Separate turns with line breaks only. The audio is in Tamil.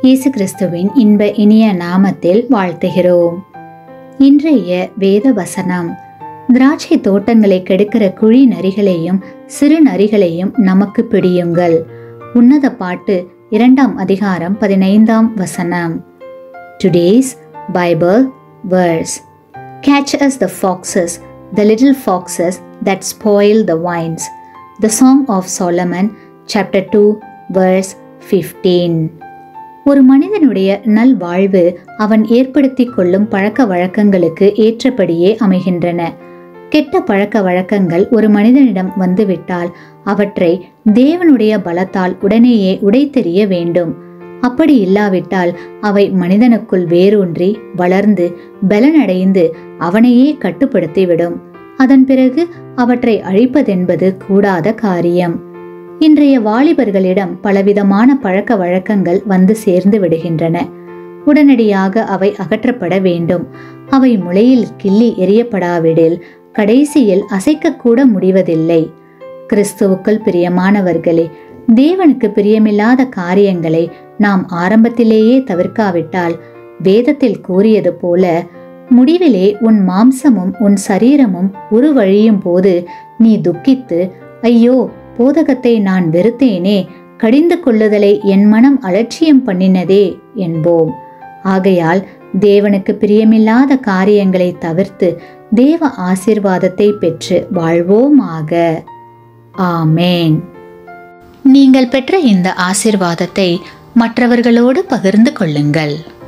இயேசு கிறிஸ்துவின் இன்ப இனிய நாமத்தில் வாழ்த்துகிறோம் இன்றைய வேத வசனம் திராட்சை தோட்டங்களை கெடுக்கிற குழி நரிகளையும் சிறு நரிகளையும் நமக்கு பிடியுங்கள் உன்னத பாட்டு இரண்டாம் அதிகாரம் பதினைந்தாம் வசனம் today's Bible verse Catch us the foxes, the little foxes that spoil the vines. The Song of Solomon, chapter 2, verse 15. ஒரு மனிதனுடைய நல்வாழ்வு அவன் ஏற்படுத்தி கொள்ளும் பழக்க வழக்கங்களுக்கு ஏற்றபடியே அமைகின்றன கெட்ட பழக்க வழக்கங்கள் ஒரு மனிதனிடம் வந்துவிட்டால் அவற்றை தேவனுடைய பலத்தால் உடனேயே உடைத்தெறிய வேண்டும் அப்படி இல்லாவிட்டால் அவை மனிதனுக்குள் வேரூன்றி வளர்ந்து பலனடைந்து அவனையே கட்டுப்படுத்திவிடும் அதன் பிறகு அவற்றை அழிப்பதென்பது கூடாத காரியம் இன்றைய வாலிபர்களிடம் பலவிதமான பழக்க வழக்கங்கள் வந்து சேர்ந்து விடுகின்றன உடனடியாக அவை அகற்றப்பட வேண்டும் அவை முளையில் கிள்ளி எரியப்படாவிடில் கடைசியில் அசைக்கக்கூட முடிவதில்லை கிறிஸ்துவுக்குள் பிரியமானவர்களே தேவனுக்கு பிரியமில்லாத காரியங்களை நாம் ஆரம்பத்திலேயே தவிர்க்காவிட்டால் வேதத்தில் கூறியது போல முடிவிலே உன் மாம்சமும் உன் சரீரமும் உருவழியும் போது நீ துக்கித்து ஐயோ போதகத்தை நான் வெறுத்தேனே கடிந்து கொள்ளுதலை என் மனம் அலட்சியம் பண்ணினதே என்போம் ஆகையால் தேவனுக்கு பிரியமில்லாத காரியங்களை தவிர்த்து தேவ ஆசிர்வாதத்தை பெற்று வாழ்வோமாக ஆமேன் நீங்கள் பெற்ற இந்த ஆசிர்வாதத்தை மற்றவர்களோடு பகிர்ந்து கொள்ளுங்கள்